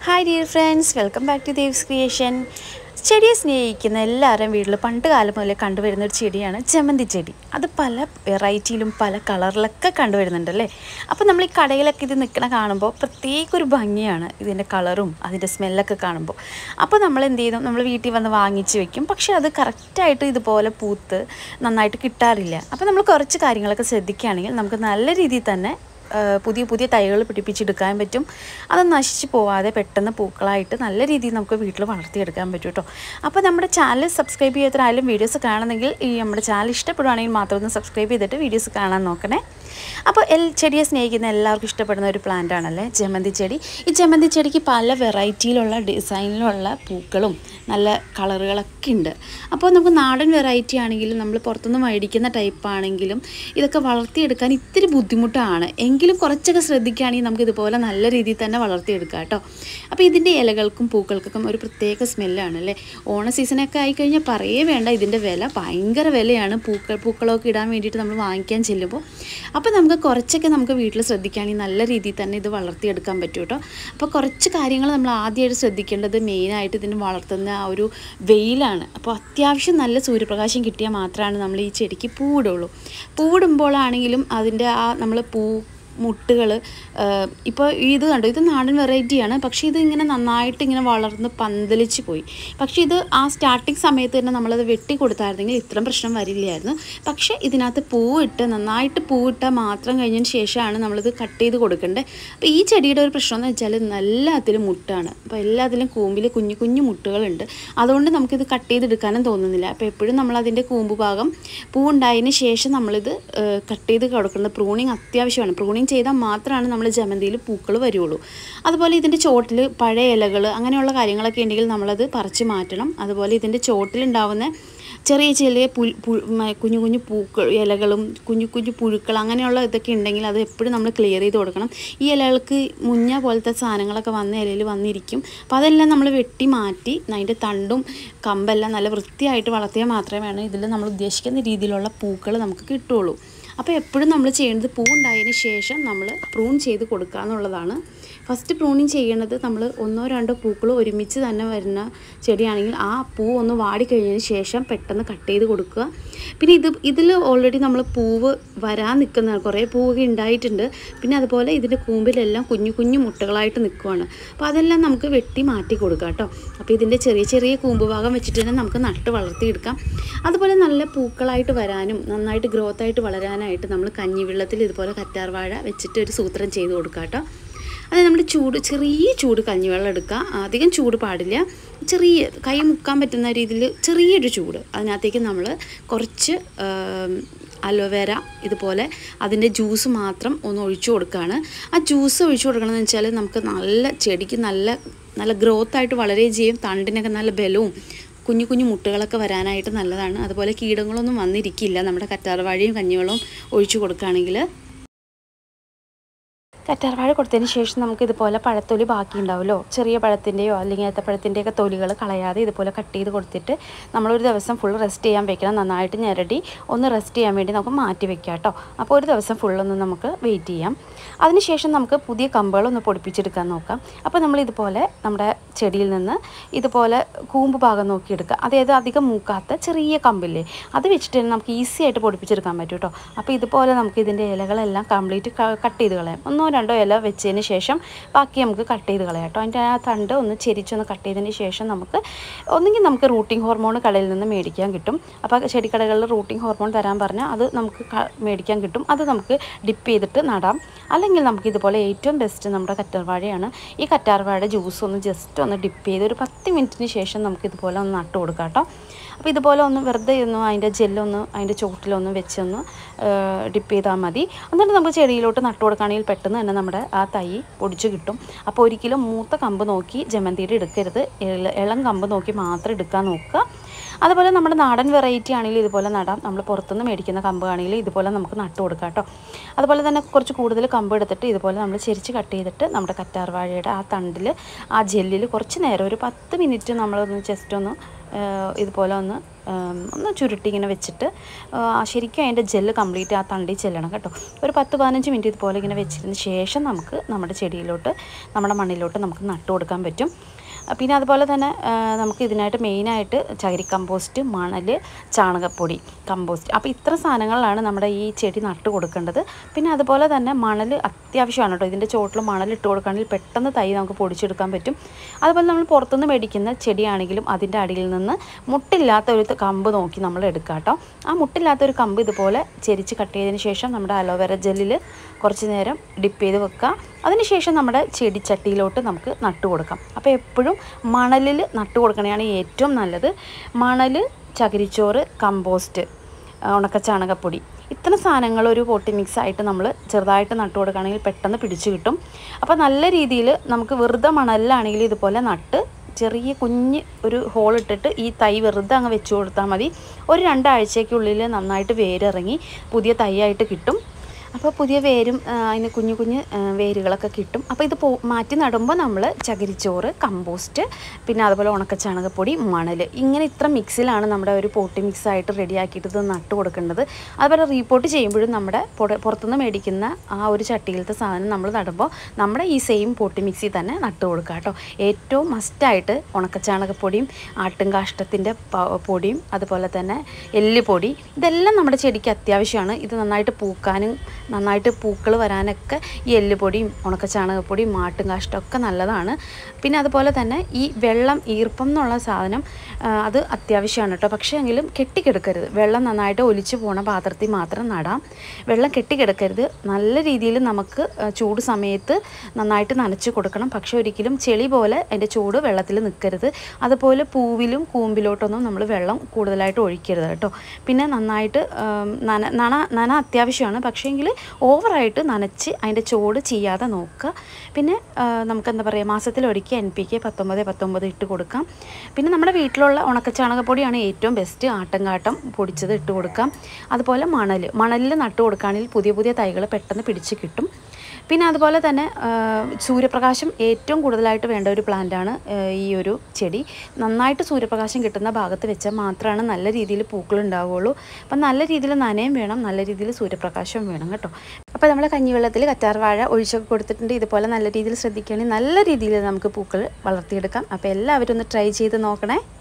hi dear friends welcome back to Dev's creation ചെടിയെ സ്നേഹിക്കുന്ന എല്ലാവരും വീട്ടിൽ പണ്ട് കാലം മുതലേ കണ്ടുവരുന്ന ഒരു ചെടിയാണ് ജമന്തി ചെടി അത് പല വെറൈറ്റിയിലും പല കളറിലൊക്കെ കണ്ടുവരുന്നുണ്ടല്ലേ അപ്പോൾ നമ്മൾ ഈ കടയിലൊക്കെ ഇത് നിൽക്കണ കാണുമ്പോൾ പ്രത്യേക ഒരു ഭംഗിയാണ് ഇതിൻ്റെ കളറും അതിൻ്റെ സ്മെല്ലൊക്കെ കാണുമ്പോൾ അപ്പോൾ നമ്മൾ എന്ത് ചെയ്തു നമ്മൾ വീട്ടിൽ വന്ന് വാങ്ങിച്ച് വെക്കും പക്ഷേ അത് കറക്റ്റായിട്ട് ഇതുപോലെ പൂത്ത് നന്നായിട്ട് കിട്ടാറില്ല അപ്പോൾ നമ്മൾ കുറച്ച് കാര്യങ്ങളൊക്കെ ശ്രദ്ധിക്കുകയാണെങ്കിൽ നമുക്ക് നല്ല രീതിയിൽ തന്നെ ആ, പുതിയ പുതിയ തൈകൾ പിടിപ്പിച്ചെടുക്കാൻ പറ്റും അത് നശിച്ച് പോവാതെ പെട്ടെന്ന് പൂക്കളായിട്ട് നല്ല രീതിയിൽ നമുക്ക് വീട്ടിൽ വളർത്തിയെടുക്കാൻ പറ്റും കേട്ടോ അപ്പോൾ നമ്മുടെ ചാനൽ സബ്സ്ക്രൈബ് ചെയ്യാത്തരായാലും വീഡിയോസ് കാണുന്നെങ്കിൽ ഈ നമ്മുടെ ചാനൽ ഇഷ്ടപ്പെടുവാണെങ്കിൽ മാത്രം ഒന്ന് സബ്സ്ക്രൈബ് ചെയ്തിട്ട് വീഡിയോസ് കാണാൻ നോക്കണേ അപ്പോൾ എൽ ചെടിയെ സ്നേഹിക്കുന്ന എല്ലാവർക്കും ഇഷ്ടപ്പെടുന്ന ഒരു പ്ലാന്റ് ആണല്ലേ ജമന്തി ചെടി ഈ ജമന്തി ചെടിക്ക് പല വെറൈറ്റിയിലുള്ള ഡിസൈനിലുള്ള പൂക്കളും നല്ല കളറുകളൊക്കെ ഉണ്ട് അപ്പോൾ നമുക്ക് നാടൻ വെറൈറ്റി ആണെങ്കിലും നമ്മൾ പുറത്തുനിന്ന് മേടിക്കുന്ന ടൈപ്പ് ആണെങ്കിലും ഇതൊക്കെ വളർത്തിയെടുക്കാൻ ഇത്തിരി ബുദ്ധിമുട്ടാണ് എങ്കിലും കുറച്ചൊക്കെ ശ്രദ്ധിക്കുകയാണെങ്കിൽ നമുക്ക് ഇതുപോലെ നല്ല രീതിയിൽ തന്നെ വളർത്തിയെടുക്കാം കേട്ടോ അപ്പോൾ ഇതിൻ്റെ ഇലകൾക്കും പൂക്കൾക്കൊക്കെ ഒരു പ്രത്യേക സ്മെല്ലാണ് അല്ലേ ഓണ സീസണൊക്കെ ആയിക്കഴിഞ്ഞാൽ പറയേ വേണ്ട ഇതിൻ്റെ വില ഭയങ്കര വിലയാണ് പൂക്കൾ പൂക്കളൊക്കെ ഇടാൻ വേണ്ടിയിട്ട് നമ്മൾ വാങ്ങിക്കാൻ ചെല്ലുമ്പോൾ അപ്പോൾ നമുക്ക് കുറച്ചൊക്കെ നമുക്ക് വീട്ടിൽ ശ്രദ്ധിക്കുകയാണെങ്കിൽ നല്ല രീതിയിൽ തന്നെ ഇത് വളർത്തിയെടുക്കാൻ പറ്റും കേട്ടോ അപ്പോൾ കുറച്ച് കാര്യങ്ങൾ നമ്മൾ ആദ്യമായിട്ട് ശ്രദ്ധിക്കേണ്ടത് മെയിനായിട്ട് ഇതിന് വളർത്തുന്ന ആ ഒരു വെയിലാണ് അപ്പോൾ അത്യാവശ്യം നല്ല സൂര്യപ്രകാശം കിട്ടിയാൽ മാത്രമാണ് നമ്മൾ ഈ ചെടിക്ക് പൂവിടുള്ളൂ പൂവിടുമ്പോഴാണെങ്കിലും അതിൻ്റെ ആ നമ്മൾ പൂ മുട്ടുകൾ ഇപ്പോൾ ഇത് കണ്ടോ ഇത് നാടൻ വെറൈറ്റിയാണ് പക്ഷേ ഇത് ഇങ്ങനെ നന്നായിട്ട് ഇങ്ങനെ വളർന്ന് പന്തലിച്ച് പോയി പക്ഷേ ഇത് ആ സ്റ്റാർട്ടിങ് സമയത്ത് തന്നെ നമ്മളത് വെട്ടി കൊടുത്തായിരുന്നെങ്കിൽ ഇത്രയും പ്രശ്നം വരില്ലായിരുന്നു പക്ഷേ ഇതിനകത്ത് പൂവിട്ട് നന്നായിട്ട് പൂവിട്ടാൽ മാത്രം കഴിഞ്ഞതിന് ശേഷമാണ് നമ്മളിത് കട്ട് ചെയ്ത് കൊടുക്കേണ്ടത് അപ്പോൾ ഈ ചെടിയുടെ ഒരു പ്രശ്നം എന്ന് വെച്ചാൽ എല്ലാത്തിലും മുട്ടാണ് അപ്പോൾ എല്ലാത്തിലും കൂമ്പിൽ കുഞ്ഞു കുഞ്ഞു മുട്ടുകളുണ്ട് അതുകൊണ്ട് നമുക്കിത് കട്ട് ചെയ്തെടുക്കാനും തോന്നുന്നില്ല അപ്പോൾ എപ്പോഴും നമ്മൾ അതിൻ്റെ കൂമ്പ് ഭാഗം പൂവുണ്ടായതിന് ശേഷം നമ്മളിത് കട്ട് ചെയ്ത് കൊടുക്കുന്നത് പ്രൂണിങ് അത്യാവശ്യമാണ് പ്രൂണിങ് ചെയ്താൽ മാത്രമാണ് നമ്മൾ ജമന്തിയിൽ പൂക്കൾ വരുള്ളൂ അതുപോലെ ഇതിൻ്റെ ചോട്ടിൽ പഴയ ഇലകൾ അങ്ങനെയുള്ള കാര്യങ്ങളൊക്കെ ഉണ്ടെങ്കിൽ നമ്മളത് പറിച്ച് മാറ്റണം അതുപോലെ ഇതിൻ്റെ ചോട്ടിലുണ്ടാവുന്ന ചെറിയ ചെറിയ പുൽ പു മ- കുഞ്ഞു കുഞ്ഞു പൂക്കൾ ഇലകളും കുഞ്ഞു കുഞ്ഞു പുഴുക്കൾ അങ്ങനെയുള്ള ഇതൊക്കെ ഉണ്ടെങ്കിൽ അത് എപ്പോഴും നമ്മൾ ക്ലിയർ ചെയ്ത് കൊടുക്കണം ഈ ഇലകൾക്ക് മുഞ്ഞ പോലത്തെ സാധനങ്ങളൊക്കെ വന്ന ഇലയിൽ വന്നിരിക്കും അപ്പോൾ അതെല്ലാം നമ്മൾ വെട്ടി മാറ്റി അതിൻ്റെ തണ്ടും കമ്പെല്ലാം നല്ല വൃത്തിയായിട്ട് വളർത്തിയാൽ മാത്രമേ ഇതിൽ നമ്മൾ ഉദ്ദേശിക്കുന്ന രീതിയിലുള്ള പൂക്കൾ നമുക്ക് കിട്ടുള്ളൂ അപ്പോൾ എപ്പോഴും നമ്മൾ ചെയ്യേണ്ടത് പൂ ഉണ്ടായതിന് ശേഷം നമ്മൾ പ്രൂൺ ചെയ്ത് കൊടുക്കുക എന്നുള്ളതാണ് ഫസ്റ്റ് പ്രൂണിങ് ചെയ്യണത് നമ്മൾ ഒന്നോ രണ്ടോ പൂക്കൾ ഒരുമിച്ച് തന്നെ വരുന്ന ചെടിയാണെങ്കിൽ ആ പൂ ഒന്ന് വാടിക്കഴിഞ്ഞതിന് ശേഷം പെട്ടെന്ന് കട്ട് ചെയ്ത് കൊടുക്കുക പിന്നെ ഇത് ഇതിൽ ഓൾറെഡി നമ്മൾ പൂവ് വരാൻ നിൽക്കുന്ന കുറേ പൂവൊക്കെ ഉണ്ടായിട്ടുണ്ട് പിന്നെ അതുപോലെ ഇതിൻ്റെ കൂമ്പിലെല്ലാം കുഞ്ഞു കുഞ്ഞു മുട്ടകളായിട്ട് നിൽക്കുവാണ് അപ്പോൾ അതെല്ലാം നമുക്ക് വെട്ടി മാറ്റി കൊടുക്കാം കേട്ടോ അപ്പോൾ ഇതിൻ്റെ ചെറിയ ചെറിയ കൂമ്പ് ഭാഗം വെച്ചിട്ട് തന്നെ നമുക്ക് നട്ട് വളർത്തിയെടുക്കാം അതുപോലെ നല്ല പൂക്കളായിട്ട് വരാനും നന്നായിട്ട് ഗ്രോത്ത് ആയിട്ട് വളരാനായിട്ട് നമ്മൾ കഞ്ഞിവെള്ളത്തിൽ ഇതുപോലെ കറ്റാർവാഴ വെച്ചിട്ട് ഒരു സൂത്രം ചെയ്ത് കൊടുക്കാം കേട്ടോ അത് നമ്മൾ ചൂട് ചെറിയ ചൂട് കഞ്ഞിവെള്ളം എടുക്കുക അധികം ചൂട് പാടില്ല ചെറിയ കൈ മുക്കാൻ പറ്റുന്ന രീതിയിൽ ചെറിയൊരു ചൂട് അതിനകത്തേക്ക് നമ്മൾ കുറച്ച് അലോവേര ഇതുപോലെ അതിൻ്റെ ജ്യൂസ് മാത്രം ഒന്ന് ഒഴിച്ചു കൊടുക്കുകയാണ് ആ ജ്യൂസ് ഒഴിച്ചു കൊടുക്കണമെന്ന് വെച്ചാൽ നമുക്ക് നല്ല ചെടിക്ക് നല്ല നല്ല ഗ്രോത്ത് ആയിട്ട് വളരുകയും ചെയ്യും തണ്ടിനൊക്കെ നല്ല ബലവും കുഞ്ഞു കുഞ്ഞു മുട്ടുകളൊക്കെ വരാനായിട്ട് നല്ലതാണ് അതുപോലെ കീടങ്ങളൊന്നും വന്നിരിക്കില്ല നമ്മുടെ കറ്റാർവാഴയും കഞ്ഞിവെള്ളവും ഒഴിച്ചു കൊടുക്കുകയാണെങ്കിൽ കറ്റാർവാഴ കൊടുത്തതിന് ശേഷം നമുക്ക് ഇതുപോലെ പഴത്തൊലി ബാക്കി ഉണ്ടാവുമല്ലോ ചെറിയ പഴത്തിൻ്റെയോ അല്ലെങ്കിൽ ഏത്തപ്പഴത്തിൻ്റെയൊക്കെ തൊലികൾ കളയാതെ ഇതുപോലെ കട്ട് ചെയ്ത് കൊടുത്തിട്ട് നമ്മളൊരു ദിവസം ഫുൾ റെസ്റ്റ് ചെയ്യാൻ വെക്കണം നന്നായിട്ട് ഞെരടി ഒന്ന് റെസ്റ്റ് ചെയ്യാൻ വേണ്ടി നമുക്ക് മാറ്റി വെക്കാം കേട്ടോ അപ്പോൾ ഒരു ദിവസം ഫുള്ളൊന്ന് നമുക്ക് വെയിറ്റ് ചെയ്യാം അതിനുശേഷം നമുക്ക് പുതിയ കമ്പുകളൊന്ന് പൊടിപ്പിച്ചെടുക്കാൻ നോക്കാം അപ്പോൾ നമ്മൾ ഇതുപോലെ നമ്മുടെ ചെടിയിൽ നിന്ന് ഇതുപോലെ കൂമ്പ് ഭാഗം നോക്കിയെടുക്കുക അതായത് അധികം മൂക്കാത്ത ചെറിയ കമ്പില്ലേ അത് വെച്ചിട്ട് തന്നെ നമുക്ക് ഈസി ആയിട്ട് പൊടിപ്പിച്ചെടുക്കാൻ പറ്റും കേട്ടോ അപ്പോൾ ഇതുപോലെ നമുക്ക് ഇതിൻ്റെ ഇലകളെല്ലാം കംപ്ലീറ്റ് കട്ട് ചെയ്ത് കളയാം ഒന്നോ രണ്ടോ ഇല വെച്ചതിന് ശേഷം ബാക്കി നമുക്ക് കട്ട് ചെയ്ത് കളയാം കേട്ടോ അതിൻ്റെ ആ തണ്ട് ഒന്ന് ചെരിച്ചൊന്ന് കട്ട് ചെയ്തതിന് ശേഷം നമുക്ക് ഒന്നുകിൽ നമുക്ക് റൂട്ടിംഗ് ഹോർമോൺ കടയിൽ നിന്ന് മേടിക്കാൻ കിട്ടും അപ്പോൾ ചെടിക്കടകളിൽ റൂട്ടിംഗ് ഹോർമോൺ തരാൻ പറഞ്ഞാൽ അത് നമുക്ക് ക- മേടിക്കാൻ കിട്ടും അത് നമുക്ക് ഡിപ്പ് ചെയ്തിട്ട് നടാം അല്ലെങ്കിൽ നമുക്ക് ഇതുപോലെ ഏറ്റവും ബെസ്റ്റ് നമ്മുടെ കറ്റാർവാഴയാണ് ഈ കറ്റാർവാഴ ജ്യൂസ് ഒന്ന് ജസ്റ്റ് ഒന്ന് ഡിപ്പ് ചെയ്ത് ഒരു പത്ത് മിനിറ്റിന് ശേഷം നമുക്ക് ഇതുപോലെ ഒന്ന് നട്ട് കൊടുക്കാം കേട്ടോ അപ്പോൾ ഇതുപോലെ ഒന്ന് വെറുതെ ഒന്ന് അതിൻ്റെ ജെല്ലൊന്ന് അതിൻ്റെ ചോട്ടിലൊന്ന് വെച്ചൊന്ന് ഡിപ്പ് ചെയ്താൽ മതി എന്നിട്ട് നമുക്ക് ചെടിയിലോട്ട് നട്ട് കൊടുക്കുകയാണെങ്കിൽ പെട്ടെന്ന് തന്നെ നമ്മുടെ ആ തൈ പൊടിച്ച് കിട്ടും അപ്പോൾ ഒരിക്കലും മൂത്ത കമ്പ് നോക്കി ജമന്തിയുടെ എടുക്കരുത് ഇള- ഇളം കമ്പ് നോക്കി മാത്രം എടുക്കാൻ നോക്കുക അതുപോലെ നമ്മുടെ നാടൻ വെറൈറ്റി ആണെങ്കിലും ഇതുപോലെ നടാം നമ്മൾ പുറത്തുനിന്ന് മേടിക്കുന്ന കമ്പ് ആണെങ്കിലും ഇതുപോലെ നമുക്ക് നട്ടു കൊടുക്കാം കേട്ടോ അതുപോലെ തന്നെ കുറച്ച് കൂടുതൽ കമ്പ് എടുത്തിട്ട് ഇതുപോലെ നമ്മൾ ചെരിച്ച് കട്ട് ചെയ്തിട്ട് നമ്മുടെ കറ്റാർ വാഴയുടെ ആ തണ്ടിൽ ആ ജെല്ലിൽ കുറച്ച് നേരം ഒരു പത്ത് മിനിറ്റ് നമ്മളൊന്ന് ജസ്റ്റ് ഒന്ന് ഏഹ് ഇതുപോലെ ഒന്ന് ഏം, ഒന്ന് ചുരുട്ടി ഇങ്ങനെ വെച്ചിട്ട് ആ, ശരിക്കും അതിൻ്റെ ജെല്ല് കംപ്ലീറ്റ് ആ തണ്ടി ചെല്ലണം കേട്ടോ ഒരു പത്ത് പതിനഞ്ച് മിനിറ്റ് ഇതുപോലെ ഇങ്ങനെ വെച്ചതിന് ശേഷം നമുക്ക് നമ്മുടെ ചെടിയിലോട്ട് നമ്മുടെ മണ്ണിലോട്ട് നമുക്ക് നട്ടു കൊടുക്കാൻ പറ്റും ആ, പിന്നെ അതുപോലെ തന്നെ ആ, നമുക്ക് ഇതിനായിട്ട് മെയിനായിട്ട് ചകിരി കമ്പോസ്റ്റ് മണൽ ചാണകപ്പൊടി കമ്പോസ്റ്റ് അപ്പോൾ ഇത്ര സാധനങ്ങളിലാണ് നമ്മുടെ ഈ ചെടി നട്ട് കൊടുക്കേണ്ടത് പിന്നെ അതുപോലെ തന്നെ മണൽ അത്യാവശ്യമാണ് കേട്ടോ ഇതിൻ്റെ ചോട്ടിൽ മണൽ ഇട്ട് കൊടുക്കുകയാണെങ്കിൽ പെട്ടെന്ന് തൈ നമുക്ക് പൊടിച്ചെടുക്കാൻ പറ്റും അതുപോലെ നമ്മൾ പുറത്തുനിന്ന് മേടിക്കുന്ന ചെടിയാണെങ്കിലും അതിൻ്റെ അടിയിൽ നിന്ന് മുട്ടില്ലാത്ത ഒരു ത- കമ്പ് നോക്കി നമ്മൾ എടുക്കുക കേട്ടോ ആ മുട്ടില്ലാത്ത ഒരു കമ്പ് ഇതുപോലെ ചെരിച്ച് കട്ട് ചെയ്തതിന് ശേഷം നമ്മുടെ അലോവേര ജെല്ലിൽ കുറച്ച് നേരം ഡിപ്പ് ചെയ്ത് വെക്കുക അതിനുശേഷം നമ്മുടെ ചെടിച്ചട്ടിയിലോട്ട് നമുക്ക് നട്ടു കൊടുക്കാം അപ്പോൾ എപ്പോഴും മണലിൽ നട്ടു കൊടുക്കണതാണ് ഏറ്റവും നല്ലത് മണൽ ചകിരിച്ചോറ് കമ്പോസ്റ്റ് ഉണക്ക ചാണകപ്പൊടി ഇത്തരം സാധനങ്ങൾ ഒരു പോട്ടി മിക്സ് ആയിട്ട് നമ്മൾ ചെറുതായിട്ട് നട്ടു കൊടുക്കുകയാണെങ്കിൽ പെട്ടെന്ന് പിടിച്ചു കിട്ടും അപ്പോൾ നല്ല രീതിയിൽ നമുക്ക് വെറുതെ മണലിലാണെങ്കിൽ ഇതുപോലെ നട്ട് ചെറിയ കുഞ്ഞ് ഒരു ഹോൾ ഇട്ടിട്ട് ഈ തൈ വെറുതെ അങ്ങ് വെച്ച് കൊടുത്താൽ മതി ഒരു രണ്ടാഴ്ചയ്ക്കുള്ളിൽ നന്നായിട്ട് വേരിറങ്ങി പുതിയ തൈയായിട്ട് കിട്ടും അപ്പോൾ പുതിയ വേരും ആ, അതിന് കുഞ്ഞു കുഞ്ഞ് ആ, വേരുകളൊക്കെ കിട്ടും അപ്പോൾ ഇത് പോ മാറ്റി നടുമ്പോൾ നമ്മൾ ചകിരിച്ചോറ് കമ്പോസ്റ്റ് പിന്നെ അതുപോലെ ഉണക്ക ചാണകപ്പൊടി മണൽ ഇങ്ങനെ ഇത്ര മിക്സിലാണ് നമ്മുടെ ഒരു പോട്ടി മിക്സ് ആയിട്ട് റെഡിയാക്കിയിട്ട് ഇത് നട്ട് കൊടുക്കേണ്ടത് അതുപോലെ റീപോർട്ട് ചെയ്യുമ്പോഴും നമ്മുടെ പുറ- പുറത്തുനിന്ന് മേടിക്കുന്ന ആ ഒരു ചട്ടിയിലത്തെ സാധനം നമ്മൾ നടുമ്പോൾ നമ്മുടെ ഈ സെയിം പോട്ടി മിക്സിൽ തന്നെ നട്ട് കൊടുക്കുക കേട്ടോ ഏറ്റവും മസ്റ്റായിട്ട് ഉണക്ക ചാണകപ്പൊടിയും ആട്ടും കാഷ്ടത്തിൻ്റെ പൊടിയും അതുപോലെ തന്നെ എല്ലുപൊടി ഇതെല്ലാം നമ്മുടെ ചെടിക്ക് അത്യാവശ്യമാണ് ഇത് നന്നായിട്ട് പൂക്കാനും നന്നായിട്ട് പൂക്കൾ വരാനൊക്കെ ഈ എല്ലുപൊടിയും ഉണക്ക ചാണകപ്പൊടിയും മാട്ടും കാഷ്ടമൊക്കെ നല്ലതാണ് പിന്നെ അതുപോലെ തന്നെ ഈ വെള്ളം ഈർപ്പം എന്നുള്ള സാധനം ആ, അത് അത്യാവശ്യമാണ് കേട്ടോ പക്ഷേ എങ്കിലും കെട്ടിക്കിടക്കരുത് വെള്ളം നന്നായിട്ട് ഒലിച്ചു പോണ പാത്രത്തിൽ മാത്രം നടാം വെള്ളം കെട്ടിക്കിടക്കരുത് നല്ല രീതിയിൽ നമുക്ക് ആ, ചൂട് സമയത്ത് നന്നായിട്ട് നനച്ച് കൊടുക്കണം പക്ഷേ ഒരിക്കലും ചെളി പോലെ അതിൻ്റെ ചൂട് വെള്ളത്തിൽ നിൽക്കരുത് അതുപോലെ പൂവിലും കൂമ്പിലോട്ടൊന്നും നമ്മൾ വെള്ളം കൂടുതലായിട്ട് ഒഴിക്കരുത് കേട്ടോ പിന്നെ നന്നായിട്ട് ആം, നന നന നന അത്യാവശ്യമാണ് പക്ഷേങ്കിൽ ഓവറായിട്ട് നനച്ച് അതിൻ്റെ ചോട് ചെയ്യാതെ നോക്കുക പിന്നെ ആ, നമുക്ക് എന്താ പറയുക മാസത്തിൽ ഒരിക്കൽ എൻ പി കെ പത്തൊമ്പത് പത്തൊമ്പത് ഇട്ട് കൊടുക്കാം പിന്നെ നമ്മുടെ വീട്ടിലുള്ള ഉണക്കച്ചാണകപ്പൊടിയാണ് ഏറ്റവും ബെസ്റ്റ് ആട്ടങ്കാട്ടം പൊടിച്ചത് ഇട്ട് കൊടുക്കാം അതുപോലെ മണൽ മണലിൽ നട്ട് കൊടുക്കുകയാണെങ്കിൽ പുതിയ പുതിയ തൈകൾ പെട്ടെന്ന് പിടിച്ച് കിട്ടും പിന്നെ അതുപോലെ തന്നെ ആ, സൂര്യപ്രകാശം ഏറ്റവും കൂടുതലായിട്ട് വേണ്ട ഒരു പ്ലാന്റാണ് ഈ ഒരു ചെടി നന്നായിട്ട് സൂര്യപ്രകാശം കിട്ടുന്ന ഭാഗത്ത് വെച്ചാൽ മാത്രമാണ് നല്ല രീതിയിൽ പൂക്കൾ ഉണ്ടാവുകയുള്ളൂ അപ്പം നല്ല രീതിയിൽ നനയും വേണം നല്ല രീതിയിൽ സൂര്യപ്രകാശവും വേണം കേട്ടോ അപ്പോൾ നമ്മൾ കഞ്ഞിവെള്ളത്തിൽ കറ്റാർ വാഴ ഒഴിച്ചൊക്കെ കൊടുത്തിട്ടുണ്ട് ഇതുപോലെ നല്ല രീതിയിൽ ശ്രദ്ധിക്കുകയാണെങ്കിൽ നല്ല രീതിയിൽ നമുക്ക് പൂക്കൾ വളർത്തിയെടുക്കാം അപ്പോൾ എല്ലാവരും ഒന്ന് ട്രൈ ചെയ്ത് നോക്കണേ